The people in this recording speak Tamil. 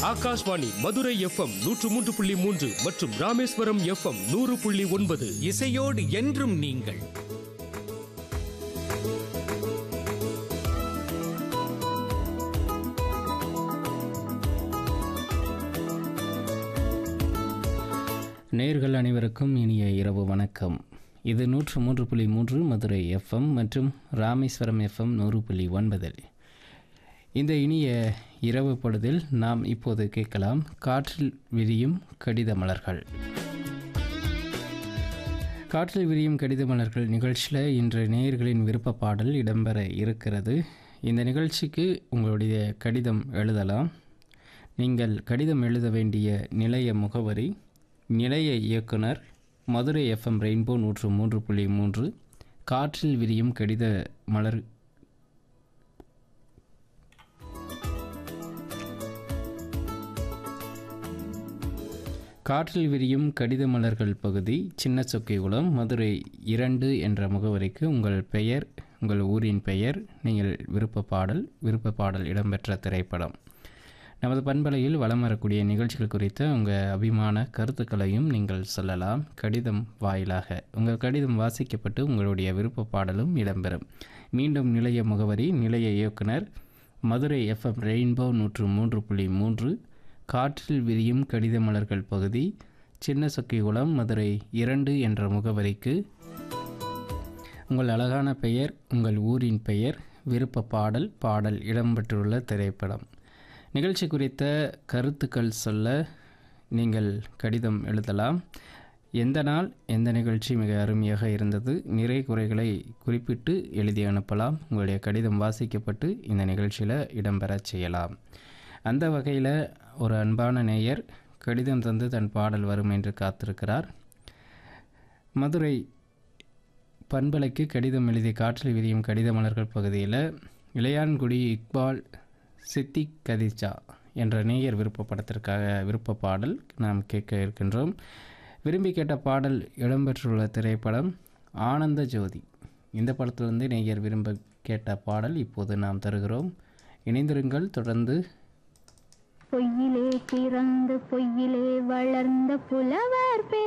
ஆகாஷ்வாணி மதுரை எஃப்எம் நூற்று மூன்று புள்ளி மூன்று மற்றும் ராமேஸ்வரம் எஃப்எம் நூறு புள்ளி ஒன்பது இசையோடு என்றும் நீங்கள் நேர்கள் அனைவருக்கும் இனிய இரவு வணக்கம் இது நூற்று மூன்று புள்ளி மூன்று மதுரை எஃப்எம் மற்றும் ராமேஸ்வரம் எஃப்எம் நூறு புள்ளி ஒன்பதில் இந்த இனிய இரவு பொழுதில் நாம் இப்போது கேட்கலாம் காற்றில் விரியும் கடித மலர்கள் காற்றில் விரியும் கடித மலர்கள் நிகழ்ச்சியில் இன்று நேயர்களின் விருப்ப பாடல் இடம்பெற இருக்கிறது இந்த நிகழ்ச்சிக்கு உங்களுடைய கடிதம் எழுதலாம் நீங்கள் கடிதம் எழுத வேண்டிய நிலைய முகவரி நிலைய இயக்குனர் மதுரை எஃப்எம் ரெயின்போ நூற்று மூன்று புள்ளி மூன்று காற்றில் விரியும் கடித மலர் காற்றில் விரியும் கடித மலர்கள் பகுதி சின்ன சொக்கைகுளம் மதுரை இரண்டு என்ற முகவரிக்கு உங்கள் பெயர் உங்கள் ஊரின் பெயர் நீங்கள் விருப்ப பாடல் விருப்ப பாடல் இடம்பெற்ற திரைப்படம் நமது பண்பலையில் வலம் வரக்கூடிய நிகழ்ச்சிகள் குறித்த உங்கள் அபிமான கருத்துக்களையும் நீங்கள் சொல்லலாம் கடிதம் வாயிலாக உங்கள் கடிதம் வாசிக்கப்பட்டு உங்களுடைய விருப்ப பாடலும் இடம்பெறும் மீண்டும் நிலைய முகவரி நிலைய இயக்குனர் மதுரை எஃப்எம் ரெயின்போ நூற்று மூன்று புள்ளி மூன்று காற்றில் விரியும் கடித மலர்கள் பகுதி சின்ன சொக்கிகுளம் மதுரை இரண்டு என்ற முகவரிக்கு உங்கள் அழகான பெயர் உங்கள் ஊரின் பெயர் விருப்ப பாடல் பாடல் இடம்பெற்றுள்ள திரைப்படம் நிகழ்ச்சி குறித்த கருத்துக்கள் சொல்ல நீங்கள் கடிதம் எழுதலாம் எந்த நாள் எந்த நிகழ்ச்சி மிக அருமையாக இருந்தது நிறை குறைகளை குறிப்பிட்டு எழுதி அனுப்பலாம் உங்களுடைய கடிதம் வாசிக்கப்பட்டு இந்த நிகழ்ச்சியில் இடம்பெறச் செய்யலாம் அந்த வகையில் ஒரு அன்பான நேயர் கடிதம் தந்து தன் பாடல் வரும் என்று காத்திருக்கிறார் மதுரை பண்பலைக்கு கடிதம் எழுதி காற்றில் விரியும் கடித மலர்கள் பகுதியில் இளையான்குடி இக்பால் சித்திக் கதிஜா என்ற நேயர் விருப்ப படத்திற்காக விருப்ப பாடல் நாம் கேட்க இருக்கின்றோம் விரும்பி கேட்ட பாடல் இடம்பெற்றுள்ள திரைப்படம் ஆனந்த ஜோதி இந்த படத்திலிருந்து நேயர் விரும்ப கேட்ட பாடல் இப்போது நாம் தருகிறோம் இணைந்திருங்கள் தொடர்ந்து பொய்யிலே பிறந்து பொய்யிலே வளர்ந்த புலவர் பெ